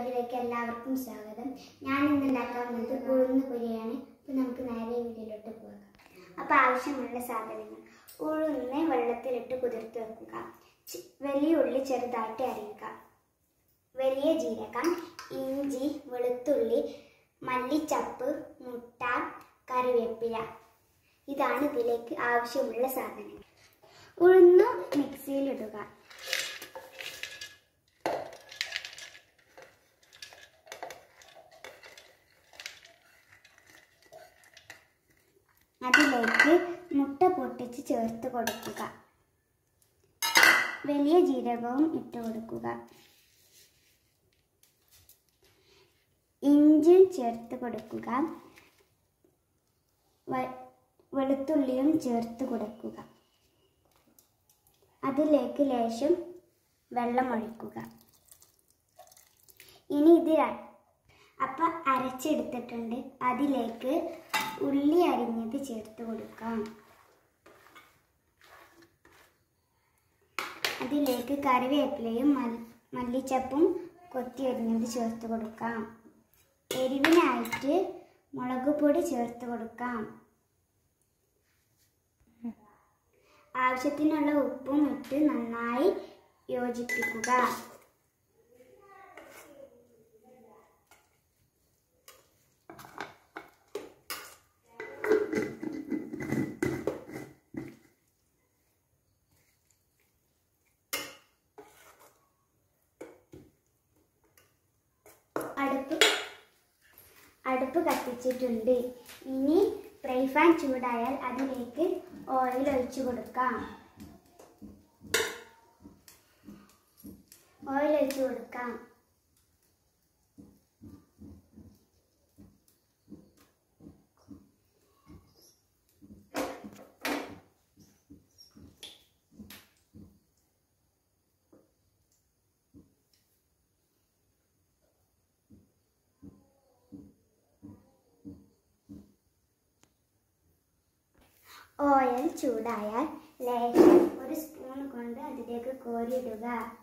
വ്ളോഗിലേക്ക് എല്ലാവർക്കും സ്വാഗതം ഞാൻ ഇന്ന് ഉണ്ടാക്കാൻ വന്നത് ഉഴുന്ന് പൊരിയാണ് അപ്പോൾ നമുക്ക് നേരെ വീട്ടിലോട്ട് പോകാം അപ്പോൾ ആവശ്യമുള്ള സാധനങ്ങൾ ഉഴുന്ന് വെള്ളത്തിലിട്ട് കുതിർത്ത് വെക്കുക ചി- വലിയ ഉള്ളി ചെറുതായിട്ട് അരിയുക വലിയ ജീരകം ഇഞ്ചി വെളുത്തുള്ളി മല്ലിച്ചപ്പ് മുട്ട കറിവേപ്പില ഇതാണ് ഇതിലേക്ക് ആവശ്യമുള്ള സാധനങ്ങൾ ഉഴുന്ന് മിക്സിയിലിടുക അതിലേക്ക് മുട്ട പൊട്ടിച്ച് ചേർത്ത് കൊടുക്കുക വലിയ ജീരകവും ഇട്ട് കൊടുക്കുക ഇഞ്ചി ചേർത്ത് കൊടുക്കുക വ- വെളുത്തുള്ളിയും ചേർത്ത് കൊടുക്കുക അതിലേക്ക് ലേശം വെള്ളം ഒഴിക്കുക ഇനി ഇത് ര- അപ്പൊ അരച്ചെടുത്തിട്ടുണ്ട് അതിലേക്ക് ഉള്ളി അരിഞ്ഞത് ചേർത്ത് കൊടുക്കാം അതിലേക്ക് കറിവേപ്പിലയും മൽ- മല്ലിച്ചപ്പും കൊത്തി അരിഞ്ഞത് ചേർത്ത് കൊടുക്കാം എരിവിനായിട്ട് മുളക് പൊടി ചേർത്ത് കൊടുക്കാം ആവശ്യത്തിനുള്ള ഉപ്പും ഇട്ട് നന്നായി യോജിപ്പിക്കുക അടുപ്പ് അടുപ്പ് കത്തിച്ചിട്ടുണ്ട് ഇനി ഫ്രൈ പാൻ ചൂടായാൽ അതിലേക്ക് ഓയിൽ ഒഴിച്ചു കൊടുക്കാം ഓയിൽ ഒഴിച്ചു കൊടുക്കാം ഓയിൽ ചൂടായാൽ ലേശം ഒരു സ്പൂൺ കൊണ്ട് അതിലേക്ക് കോരിയിടുക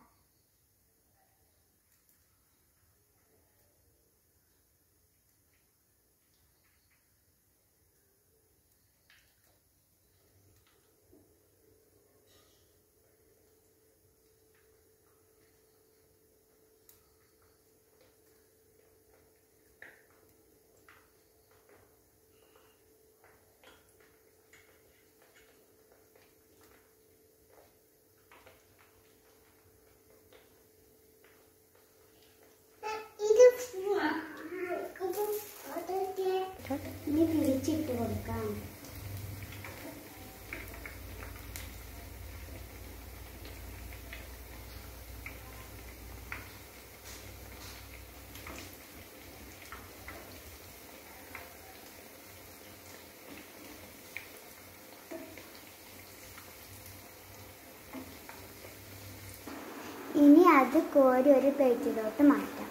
ഇനി തിരിച്ചിട്ട് കൊടുക്കാം ഇനി അത് കോരി ഒരു പ്ലേറ്റിലോട്ട് മാറ്റാം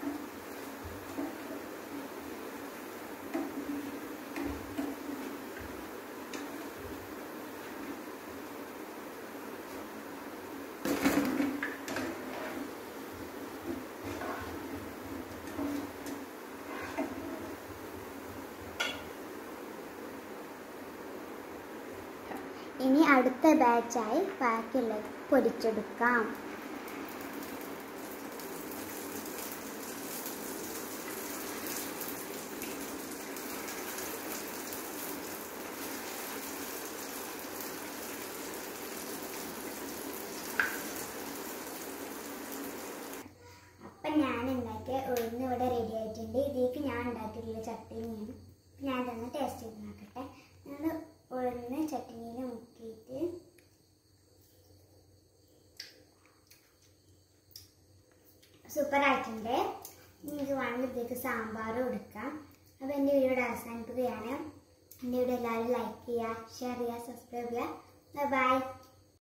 ഇനി അടുത്ത ബാച്ചായി ബാക്കിയുള്ളത് പൊരിച്ചെടുക്കാം അപ്പം ഞാൻ ഉണ്ടാക്കിയ ഉഴുന്ന് ഇവിടെ റെഡി ആയിട്ടുണ്ട് ഇതിലേക്ക് ഞാൻ ഉണ്ടാക്കിയിട്ടുള്ള ചട്ടിനിയാണ് ഞാൻ തന്നെ ടേസ്റ്റ് ചെയ്ത് നോക്കട്ടെ നമ്മൾ ഉഴുന്ന് ചട്ടിനിയിൽ മുക്കിയിട്ട് സൂപ്പർ ആയിട്ടുണ്ട് ഇനി ഇത് വേണമെങ്കിൽ ഇതിലേക്ക് സാമ്പാർ കൊടുക്കാം അപ്പോൾ എൻ്റെ വീഡിയോ ഇവിടെ അവസാനിപ്പിക്കുകയാണ് എൻ്റെ വീഡിയോ എല്ലാവരും ലൈക്ക് ചെയ്യുക ഷെയർ ചെയ്യുക സബ്സ്ക്രൈബ് ചെയ്യുക ബൈ